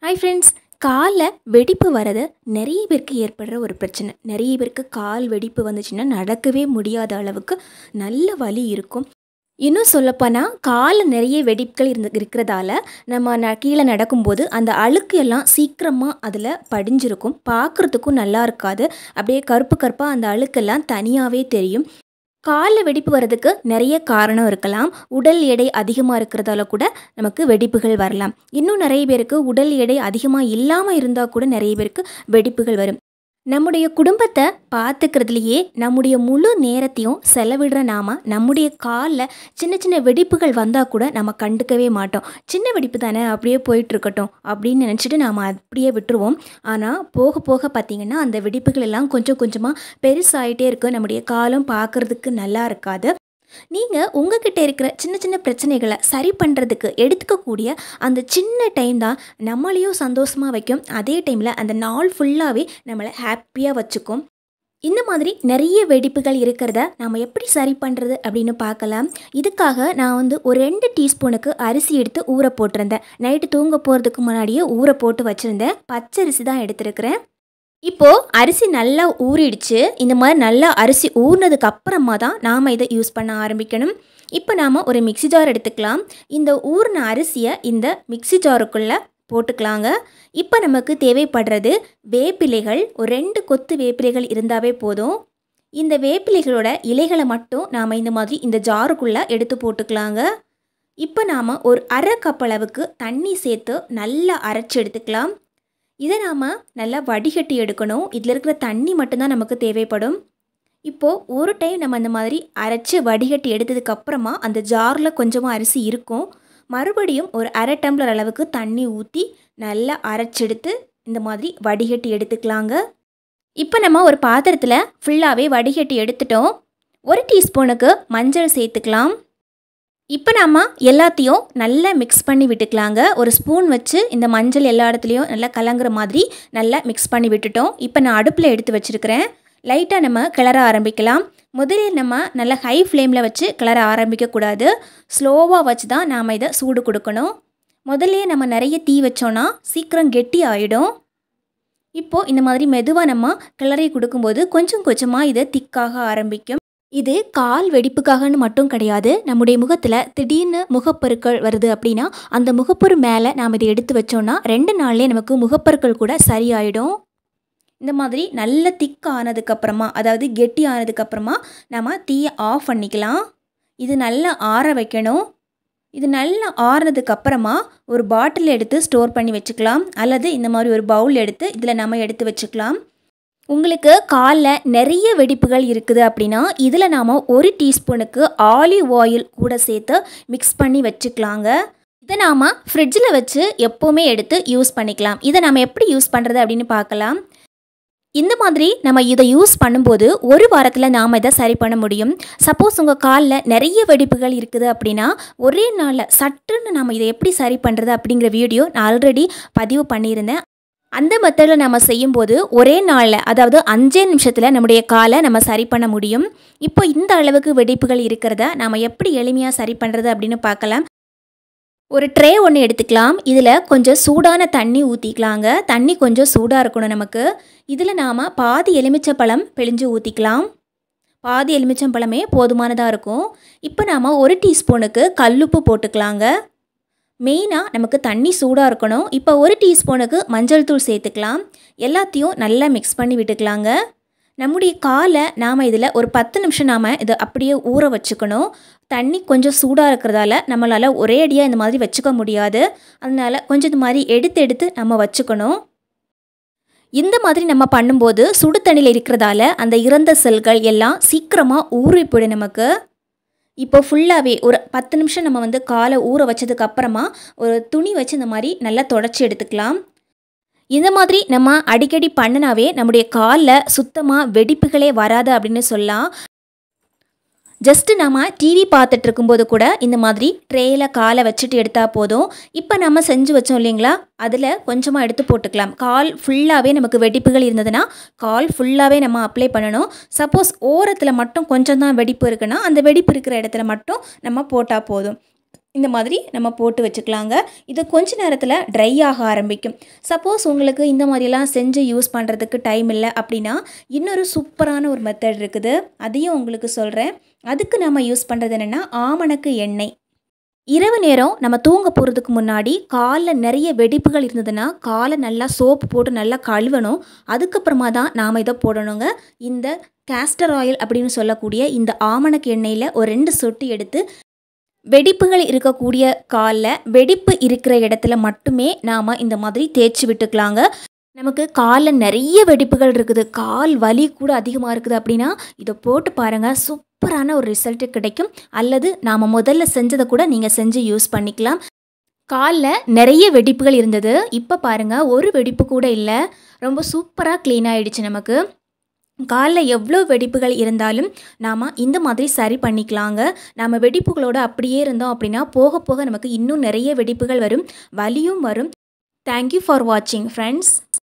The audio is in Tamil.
ஹாய் ஃப்ரெண்ட்ஸ் காலில் வெடிப்பு வரது நிறைய பேருக்கு ஏற்படுற ஒரு பிரச்சனை நிறைய பேருக்கு கால் வெடிப்பு வந்துச்சுன்னா நடக்கவே முடியாத அளவுக்கு நல்ல வலி இருக்கும் இன்னும் சொல்லப்போனால் காலில் நிறைய வெடிப்புகள் இருந்து இருக்கிறதால நம்ம ந கீழே நடக்கும்போது அந்த அழுக்கு எல்லாம் சீக்கிரமாக அதில் படிஞ்சிருக்கும் பார்க்குறதுக்கும் நல்லா இருக்காது அப்படியே கருப்பு கருப்பாக அந்த அழுக்கெல்லாம் தனியாகவே தெரியும் காலில் வெடிப்பு வர்றதுக்கு நிறைய காரணம் இருக்கலாம் உடல் எடை அதிகமாக இருக்கிறதால கூட நமக்கு வெடிப்புகள் வரலாம் இன்னும் நிறைய பேருக்கு உடல் எடை அதிகமாக இல்லாமல் இருந்தால் கூட நிறைய பேருக்கு வெடிப்புகள் வரும் நம்முடைய குடும்பத்தை பார்த்துக்கிறதுலையே நம்முடைய முழு நேரத்தையும் செலவிடுற நாம நம்முடைய காலில் சின்ன சின்ன வெடிப்புகள் வந்தால் கூட நம்ம கண்டுக்கவே மாட்டோம் சின்ன வெடிப்பு தானே அப்படியே போயிட்டு இருக்கட்டும் அப்படின்னு நினச்சிட்டு நாம் அப்படியே விட்டுருவோம் ஆனால் போக போக பார்த்திங்கன்னா அந்த வெடிப்புகள் எல்லாம் கொஞ்சம் கொஞ்சமாக பெருசாகிட்டே இருக்கு நம்முடைய காலம் பார்க்குறதுக்கு நல்லா இருக்காது நீங்கள் உங்ககிட்ட இருக்கிற சின்ன சின்ன பிரச்சனைகளை சரி பண்ணுறதுக்கு எடுத்துக்கக்கூடிய அந்த சின்ன டைம் தான் நம்மளையும் சந்தோஷமாக வைக்கும் அதே டைமில் அந்த நாள் ஃபுல்லாகவே நம்மளை ஹாப்பியாக வச்சுக்கும் இந்த மாதிரி நிறைய வெடிப்புகள் இருக்கிறத நாம் எப்படி சரி பண்ணுறது அப்படின்னு பார்க்கலாம் இதுக்காக நான் வந்து ஒரு ரெண்டு டீஸ்பூனுக்கு அரிசி எடுத்து ஊற போட்டிருந்தேன் நைட்டு தூங்க போகிறதுக்கு முன்னாடியே ஊற போட்டு வச்சுருந்தேன் பச்சரிசி தான் எடுத்துருக்கிறேன் இப்போது அரிசி நல்லா ஊறிடுச்சு இந்த மாதிரி நல்லா அரிசி ஊறினதுக்கு அப்புறமா தான் நாம் இதை யூஸ் பண்ண ஆரம்பிக்கணும் இப்போ நாம் ஒரு மிக்சி ஜார் எடுத்துக்கலாம் இந்த ஊறின அரிசியை இந்த மிக்சி ஜாருக்குள்ளே போட்டுக்கலாங்க இப்போ நமக்கு தேவைப்படுறது வேப்பிலைகள் ஒரு ரெண்டு கொத்து வேப்பிலைகள் இருந்தாவே போதும் இந்த வேப்பிலைகளோட இலைகளை மட்டும் நாம் இந்த மாதிரி இந்த ஜாருக்குள்ளே எடுத்து போட்டுக்கலாங்க இப்போ நாம் ஒரு அரை கப் அளவுக்கு தண்ணி சேர்த்து நல்லா அரைச்சி எடுத்துக்கலாம் இதை நாம் நல்லா வடிகட்டி எடுக்கணும் இதில் இருக்கிற தண்ணி மட்டும்தான் நமக்கு தேவைப்படும் இப்போது ஒரு டைம் நம்ம அந்த மாதிரி அரைச்சி வடிகட்டி எடுத்ததுக்கப்புறமா அந்த ஜாரில் கொஞ்சமாக அரிசி இருக்கும் மறுபடியும் ஒரு அரை டம்ளர் அளவுக்கு தண்ணி ஊற்றி நல்லா அரைச்செடுத்து இந்த மாதிரி வடிகட்டி எடுத்துக்கலாங்க இப்போ நம்ம ஒரு பாத்திரத்தில் ஃபுல்லாகவே வடிகட்டி எடுத்துட்டோம் ஒரு டீஸ்பூனுக்கு மஞ்சள் சேர்த்துக்கலாம் இப்போ நம்ம எல்லாத்தையும் நல்லா மிக்ஸ் பண்ணி விட்டுக்கலாங்க ஒரு ஸ்பூன் வச்சு இந்த மஞ்சள் எல்லா இடத்துலையும் நல்லா கலங்குற மாதிரி நல்லா மிக்ஸ் பண்ணி விட்டுட்டோம் இப்போ நான் அடுப்பில் எடுத்து வச்சுருக்கிறேன் லைட்டாக நம்ம கிளற ஆரம்பிக்கலாம் முதலில் நம்ம நல்லா ஹை ஃப்ளேமில் வச்சு கிளற ஆரம்பிக்கக்கூடாது ஸ்லோவாக வச்சு தான் நாம் இதை சூடு கொடுக்கணும் முதல்லையே நம்ம நிறைய தீ வச்சோன்னா சீக்கிரம் கெட்டி ஆகிடும் இப்போது இந்த மாதிரி மெதுவாக நம்ம கிளறி கொடுக்கும்போது கொஞ்சம் கொஞ்சமாக இதை திக்காக ஆரம்பிக்கும் இது கால் வெடிப்புக்காகன்னு மட்டும் கிடையாது நம்முடைய முகத்தில் திடீர்னு முகப்பருக்கள் வருது அப்படின்னா அந்த முகப்பரு மேலே நாம் இதை எடுத்து வச்சோன்னா ரெண்டு நாள்லேயே நமக்கு முகப்பருக்கள் கூட சரியாயிடும் இந்த மாதிரி நல்ல திக் ஆனதுக்கப்புறமா அதாவது கெட்டி ஆனதுக்கப்புறமா நம்ம தீயை ஆஃப் பண்ணிக்கலாம் இது நல்லா ஆற வைக்கணும் இது நல்லா ஆறுனதுக்கப்புறமா ஒரு பாட்டில் எடுத்து ஸ்டோர் பண்ணி வச்சுக்கலாம் அல்லது இந்த மாதிரி ஒரு பவுல் எடுத்து இதில் நம்ம எடுத்து வச்சுக்கலாம் உங்களுக்கு காலில் நிறைய வெடிப்புகள் இருக்குது அப்படின்னா இதில் நாம் ஒரு டீஸ்பூனுக்கு ஆலிவ் ஆயில் கூட சேர்த்து மிக்ஸ் பண்ணி வச்சுக்கலாங்க இதை நாம் ஃப்ரிட்ஜில் வச்சு எப்போவுமே எடுத்து யூஸ் பண்ணிக்கலாம் இதை நம்ம எப்படி யூஸ் பண்ணுறது அப்படின்னு பார்க்கலாம் இந்த மாதிரி நம்ம இதை யூஸ் பண்ணும்போது ஒரு வாரத்தில் நாம் இதை சரி பண்ண முடியும் சப்போஸ் உங்கள் காலில் நிறைய வெடிப்புகள் இருக்குது அப்படின்னா ஒரே நாளில் சட்டுன்னு நம்ம இதை எப்படி சரி பண்ணுறது அப்படிங்கிற வீடியோ நான் ஆல்ரெடி பதிவு பண்ணியிருந்தேன் அந்த மெத்தடில் நம்ம செய்யும்போது ஒரே நாளில் அதாவது அஞ்சே நிமிஷத்தில் நம்முடைய காலை நம்ம சரி பண்ண முடியும் இப்போ இந்த அளவுக்கு வெடிப்புகள் இருக்கிறத நாம் எப்படி எளிமையாக சரி பண்ணுறது அப்படின்னு பார்க்கலாம் ஒரு ட்ரே ஒன்று எடுத்துக்கலாம் இதில் கொஞ்சம் சூடான தண்ணி ஊற்றிக்கலாங்க தண்ணி கொஞ்சம் சூடாக இருக்கணும் நமக்கு இதில் நாம் பாதி எலுமிச்சப்பழம் பிழிஞ்சு ஊற்றிக்கலாம் பாதி எலுமிச்சம்பழமே போதுமானதாக இருக்கும் இப்போ நாம் ஒரு டீஸ்பூனுக்கு கல்லுப்பு போட்டுக்கலாங்க மெயினாக நமக்கு தண்ணி சூடாக இருக்கணும் இப்போ ஒரு டீஸ்பூனுக்கு மஞ்சள் தூள் சேர்த்துக்கலாம் எல்லாத்தையும் நல்லா மிக்ஸ் பண்ணி விட்டுக்கலாங்க நம்முடைய காலை நாம் இதில் ஒரு பத்து நிமிஷம் நாம் இதை அப்படியே ஊற வச்சுக்கணும் தண்ணி கொஞ்சம் சூடாக இருக்கிறதால நம்மளால் ஒரே அடியாக இந்த மாதிரி வச்சுக்க முடியாது அதனால் கொஞ்சம் இது மாதிரி எடுத்து எடுத்து நம்ம வச்சுக்கணும் இந்த மாதிரி நம்ம பண்ணும்போது சுடு தண்ணியில் இருக்கிறதால அந்த இறந்த செல்கள் எல்லாம் சீக்கிரமாக ஊறி போயிடும் நமக்கு இப்போ ஃபுல்லாகவே ஒரு பத்து நிமிஷம் நம்ம வந்து காலை ஊற வச்சதுக்கு அப்புறமா ஒரு துணி வச்சு இந்த மாதிரி நல்லா தொடச்சி எடுத்துக்கலாம் இந்த மாதிரி நம்ம அடிக்கடி பண்ணினாவே நம்முடைய காலில் சுத்தமாக வெடிப்புகளே வராது அப்படின்னு சொல்லலாம் ஜஸ்ட்டு நம்ம டிவி பார்த்துட்டு இருக்கும்போது கூட இந்த மாதிரி ட்ரேயில் காலை வச்சுட்டு எடுத்தால் போதும் இப்போ நம்ம செஞ்சு வச்சோம் இல்லைங்களா அதில் கொஞ்சமாக எடுத்து போட்டுக்கலாம் கால் ஃபுல்லாகவே நமக்கு வெடிப்புகள் இருந்ததுன்னா கால் ஃபுல்லாகவே நம்ம அப்ளை பண்ணணும் சப்போஸ் ஓரத்தில் மட்டும் கொஞ்சம் தான் வெடிப்பு இருக்குன்னா அந்த வெடிப்பு இருக்கிற இடத்துல மட்டும் நம்ம போட்டால் போதும் இந்த மாதிரி நம்ம போட்டு வச்சுக்கலாங்க இது கொஞ்ச நேரத்தில் ட்ரை ஆக ஆரம்பிக்கும் சப்போஸ் உங்களுக்கு இந்த மாதிரிலாம் செஞ்சு யூஸ் பண்ணுறதுக்கு டைம் இல்லை அப்படின்னா இன்னொரு சூப்பரான ஒரு மெத்தட் இருக்குது அதையும் உங்களுக்கு சொல்கிறேன் அதுக்கு நம்ம யூஸ் பண்ணுறது என்னென்னா ஆமணக்கு எண்ணெய் இரவு நேரம் நம்ம தூங்க போகிறதுக்கு முன்னாடி காலில் நிறைய வெடிப்புகள் இருந்ததுன்னா காலை நல்லா சோப்பு போட்டு நல்லா கழுவணும் அதுக்கப்புறமா தான் நாம் இதை போடணுங்க இந்த கேஸ்டர் ஆயில் அப்படின்னு சொல்லக்கூடிய இந்த ஆமணக்கு எண்ணெயில் ஒரு ரெண்டு சொட்டு எடுத்து வெடிப்புகள் இருக்கக்கூடிய காலில் வெடிப்பு இருக்கிற இடத்துல மட்டுமே நாம் இந்த மாதிரி தேய்ச்சி விட்டுக்கலாங்க நமக்கு காலில் நிறைய வெடிப்புகள் இருக்குது கால் வலி கூட அதிகமாக இருக்குது அப்படின்னா இதை போட்டு பாருங்கள் சூப்பரான ஒரு ரிசல்ட்டு கிடைக்கும் அல்லது நாம் முதல்ல செஞ்சதை கூட நீங்கள் செஞ்சு யூஸ் பண்ணிக்கலாம் காலில் நிறைய வெடிப்புகள் இருந்தது இப்போ பாருங்கள் ஒரு வெடிப்பு கூட இல்லை ரொம்ப சூப்பராக க்ளீன் ஆகிடுச்சு நமக்கு காலில் எவ்வளோ வெடிப்புகள் இருந்தாலும் நாம் இந்த மாதிரி சரி பண்ணிக்கலாங்க நம்ம வெடிப்புகளோடு அப்படியே இருந்தோம் அப்படின்னா போக போக நமக்கு இன்னும் நிறைய வெடிப்புகள் வரும் வலியும் வரும் தேங்க்யூ ஃபார் வாட்சிங் ஃப்ரெண்ட்ஸ்